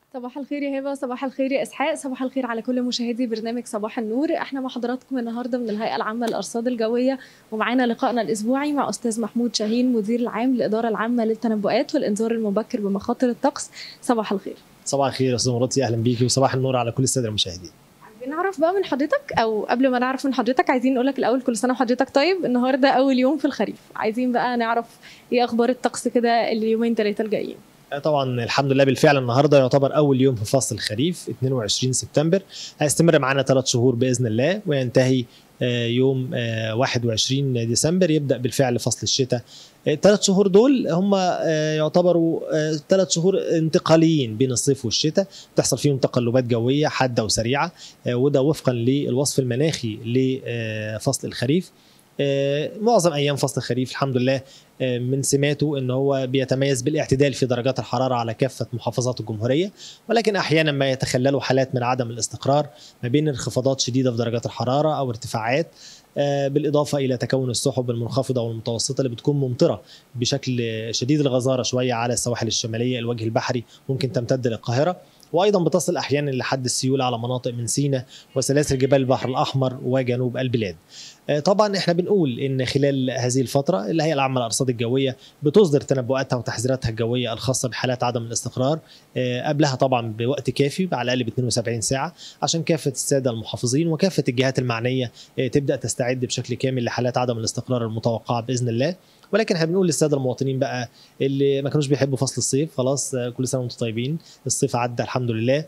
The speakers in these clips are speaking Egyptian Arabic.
صباح الخير يا هبه صباح الخير يا اسحاق صباح الخير على كل مشاهدي برنامج صباح النور احنا مع حضراتكم النهارده من الهيئه العامه للارصاد الجويه ومعانا لقائنا الاسبوعي مع استاذ محمود شاهين مدير العام للاداره العامه للتنبؤات والانذار المبكر بمخاطر الطقس صباح الخير صباح الخير يا استاذ مراتي اهلا بيكي وصباح النور على كل الساده المشاهدين عايزين نعرف بقى من حضرتك او قبل ما نعرف من حضرتك عايزين نقول لك الاول كل سنه وحضرتك طيب النهارده اول يوم في الخريف عايزين بقى نعرف ايه اخبار الطقس كده اليومين ثلاثه الجايين طبعا الحمد لله بالفعل النهارده يعتبر اول يوم في فصل الخريف 22 سبتمبر هيستمر معانا ثلاث شهور باذن الله وينتهي يوم 21 ديسمبر يبدا بالفعل فصل الشتاء الثلاث شهور دول هم يعتبروا ثلاث شهور انتقاليين بين الصيف والشتاء بتحصل فيهم تقلبات جويه حاده وسريعه وده وفقا للوصف المناخي لفصل الخريف معظم ايام فصل الخريف الحمد لله من سماته ان هو بيتميز بالاعتدال في درجات الحراره على كافه محافظات الجمهوريه ولكن احيانا ما يتخلله حالات من عدم الاستقرار ما بين انخفاضات شديده في درجات الحراره او ارتفاعات بالاضافه الى تكون السحب المنخفضه والمتوسطه اللي بتكون ممطره بشكل شديد الغزاره شويه على السواحل الشماليه الوجه البحري ممكن تمتد للقاهره وايضا بتصل احيانا لحد السيول على مناطق من سيناء وسلاسل جبال البحر الاحمر وجنوب البلاد. طبعا احنا بنقول ان خلال هذه الفتره الهيئه العامه للارصاد الجويه بتصدر تنبؤاتها وتحذيراتها الجويه الخاصه بحالات عدم الاستقرار قبلها طبعا بوقت كافي على الاقل ب 72 ساعه عشان كافه الساده المحافظين وكافه الجهات المعنيه تبدا تستعد بشكل كامل لحالات عدم الاستقرار المتوقعه باذن الله ولكن احنا بنقول للساده المواطنين بقى اللي ما كانوش بيحبوا فصل الصيف خلاص كل سنه وانتم طيبين الصيف عدى الحمد لله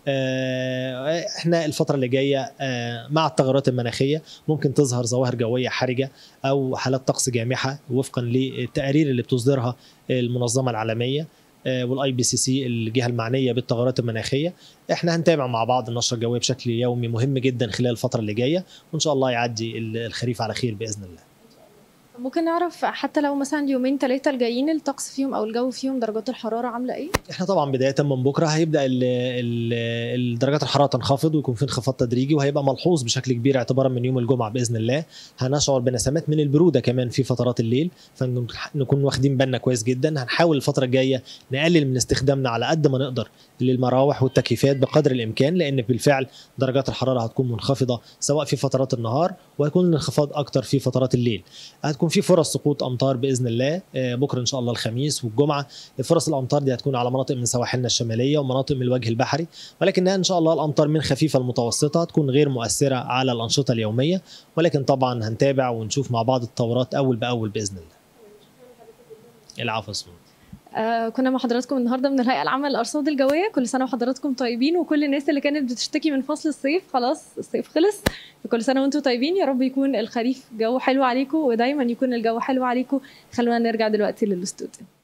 احنا الفتره اللي جايه مع التغيرات المناخيه ممكن تظهر ظواهر جويه حرجه او حالات طقس جامحه وفقا للتقارير اللي بتصدرها المنظمه العالميه والاي بي سي سي الجهه المعنيه بالتغيرات المناخيه احنا هنتابع مع بعض النشره الجويه بشكل يومي مهم جدا خلال الفتره اللي جايه وان شاء الله يعدي الخريف على خير باذن الله ممكن نعرف حتى لو مثلا يومين ثلاثه الجايين الطقس فيهم او الجو فيهم درجات الحراره عامله ايه احنا طبعا بدايه من بكره هيبدا ال ال درجات الحراره تنخفض ويكون في انخفاض تدريجي وهيبقى ملحوظ بشكل كبير اعتبارا من يوم الجمعه باذن الله هنشعر بنسمات من البروده كمان في فترات الليل فنكون واخدين بالنا كويس جدا هنحاول الفتره الجايه نقلل من استخدامنا على قد ما نقدر للمراوح والتكييفات بقدر الامكان لان بالفعل درجات الحراره هتكون منخفضه سواء في فترات النهار وهيكون الانخفاض اكتر في فترات الليل هتكون في فرص سقوط امطار باذن الله بكره ان شاء الله الخميس والجمعه فرص الامطار دي هتكون على مناطق من سواحلنا الشماليه ومناطق من الوجه البحري ولكنها ان شاء الله الامطار من خفيفه المتوسطه هتكون غير مؤثره على الانشطه اليوميه ولكن طبعا هنتابع ونشوف مع بعض التطورات اول باول باذن الله العفو آه كنا مع حضراتكم النهارده من الهيئه العامه للارصاد الجويه كل سنه وحضراتكم طيبين وكل الناس اللي كانت بتشتكي من فصل الصيف خلاص الصيف خلص كل سنه وانتم طيبين يا رب يكون الخريف جو حلو عليكم ودايما يكون الجو حلو عليكم خلونا نرجع دلوقتي للاستوديو